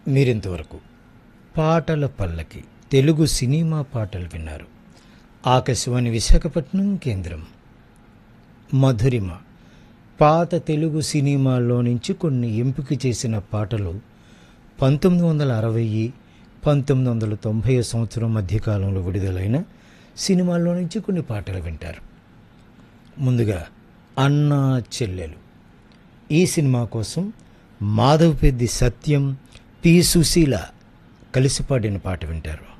మీరింతవరకు పాటల పల్లకి తెలుగు సినిమా పాటలు విన్నారు ఆకాశవాణి విశాఖపట్నం కేంద్రం మధురిమ పాత తెలుగు సినిమాల్లో నుంచి కొన్ని ఎంపిక చేసిన పాటలు పంతొమ్మిది వందల అరవై పంతొమ్మిది వందల తొంభై సంవత్సరం మధ్యకాలంలో విడుదలైన సినిమాల్లో నుంచి కొన్ని పాటలు వింటారు ముందుగా అన్నా చెల్లెలు ఈ సినిమా కోసం మాధవ్ పెద్ది సత్యం పి సుశీల కలిసి పాడిన పాట వింటారు